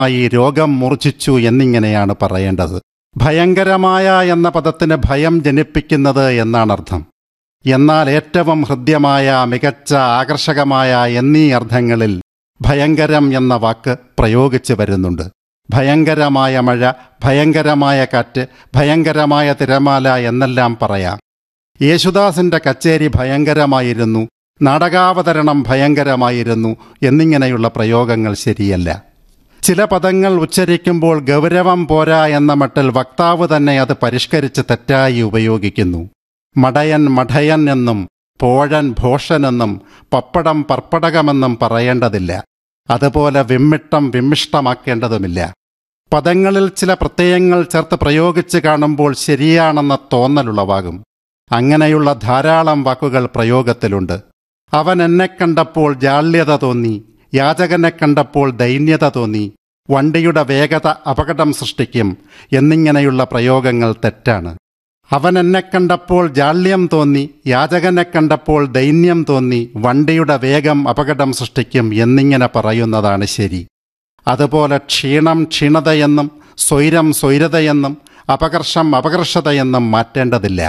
ഈ രോഗം മൂർച്ഛിച്ചു എന്നിങ്ങനെയാണ് പറയേണ്ടത് ഭയങ്കരമായ എന്ന പദത്തിന് ഭയം ജനിപ്പിക്കുന്നത് എന്നാണർത്ഥം എന്നാൽ ഏറ്റവും ഹൃദ്യമായ മികച്ച ആകർഷകമായ എന്നീ അർത്ഥങ്ങളിൽ ഭയങ്കരം എന്ന വാക്ക് പ്രയോഗിച്ചു വരുന്നുണ്ട് ഭയങ്കരമായ മഴ ഭയങ്കരമായ കാറ്റ് ഭയങ്കരമായ തിരമാല എന്നെല്ലാം പറയാം യേശുദാസിന്റെ കച്ചേരി ഭയങ്കരമായിരുന്നു നാടകാവതരണം ഭയങ്കരമായിരുന്നു എന്നിങ്ങനെയുള്ള പ്രയോഗങ്ങൾ ശരിയല്ല ചില പദങ്ങൾ ഉച്ചരിക്കുമ്പോൾ ഗൗരവം പോരാ എന്ന മട്ടിൽ വക്താവ് തന്നെ അത് പരിഷ്കരിച്ച് തെറ്റായി ഉപയോഗിക്കുന്നു മടയൻ മഠയൻ എന്നും പോഴൻ ഭോഷനെന്നും പപ്പടം പർപ്പടകമെന്നും പറയേണ്ടതില്ല അതുപോലെ വിമ്മിട്ടം വിമ്മിഷ്ടമാക്കേണ്ടതുമില്ല പദങ്ങളിൽ ചില പ്രത്യയങ്ങൾ ചേർത്ത് പ്രയോഗിച്ച് കാണുമ്പോൾ ശരിയാണെന്ന തോന്നലുളവാകും അങ്ങനെയുള്ള ധാരാളം വാക്കുകൾ പ്രയോഗത്തിലുണ്ട് അവൻ എന്നെ കണ്ടപ്പോൾ ജാള്യത തോന്നി യാചകനെ കണ്ടപ്പോൾ ദൈന്യത തോന്നി വണ്ടിയുടെ വേഗത അപകടം സൃഷ്ടിക്കും എന്നിങ്ങനെയുള്ള പ്രയോഗങ്ങൾ തെറ്റാണ് അവൻ എന്നെ കണ്ടപ്പോൾ ജാള്യം തോന്നി യാചകനെ കണ്ടപ്പോൾ ദൈന്യം തോന്നി വണ്ടിയുടെ വേഗം അപകടം സൃഷ്ടിക്കും എന്നിങ്ങനെ പറയുന്നതാണ് ശരി അതുപോലെ ക്ഷീണം ക്ഷീണതയെന്നും സ്വൈരം സ്വൈരതയെന്നും അപകർഷം അപകർഷതയെന്നും മാറ്റേണ്ടതില്ല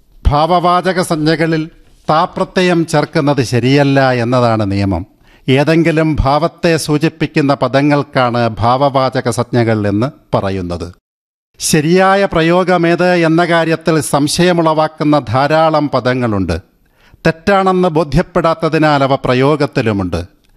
ഭാവവാചക സംജ്ഞകളിൽ താപ്രത്യയം ചേർക്കുന്നത് ശരിയല്ല എന്നതാണ് നിയമം ഏതെങ്കിലും ഭാവത്തെ സൂചിപ്പിക്കുന്ന പദങ്ങൾക്കാണ് ഭാവവാചക സംജ്ഞകൾ എന്ന് പറയുന്നത് ശരിയായ പ്രയോഗമേത് എന്ന കാര്യത്തിൽ സംശയമുളവാക്കുന്ന ധാരാളം പദങ്ങളുണ്ട് തെറ്റാണെന്ന് ബോധ്യപ്പെടാത്തതിനാൽ അവ പ്രയോഗത്തിലുമുണ്ട്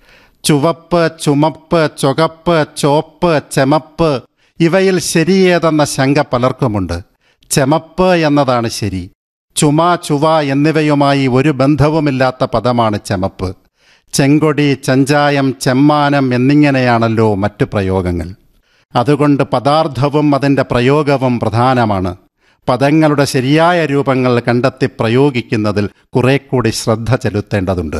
ചുവപ്പ് ചുമപ്പ് ചുകപ്പ് ചോപ്പ് ചെമപ്പ് ഇവയിൽ ശരിയേതെന്ന ശങ്ക പലർക്കുമുണ്ട് ചെമപ്പ് എന്നതാണ് ശരി ചുമ ചുവ എന്നിവയുമായി ഒരു ബന്ധവുമില്ലാത്ത പദമാണ് ചെമപ്പ് ചെങ്കൊടി ചെഞ്ചായം ചെമ്മാനം എന്നിങ്ങനെയാണല്ലോ മറ്റു പ്രയോഗങ്ങൾ അതുകൊണ്ട് പദാർത്ഥവും അതിൻ്റെ പ്രയോഗവും പ്രധാനമാണ് പദങ്ങളുടെ ശരിയായ രൂപങ്ങൾ കണ്ടെത്തി പ്രയോഗിക്കുന്നതിൽ കുറെ കൂടി ശ്രദ്ധ ചെലുത്തേണ്ടതുണ്ട്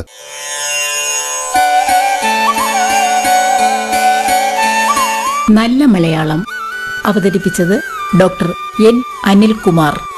നല്ല മലയാളം അവതരിപ്പിച്ചത് ഡോക്ടർ എൻ അനിൽകുമാർ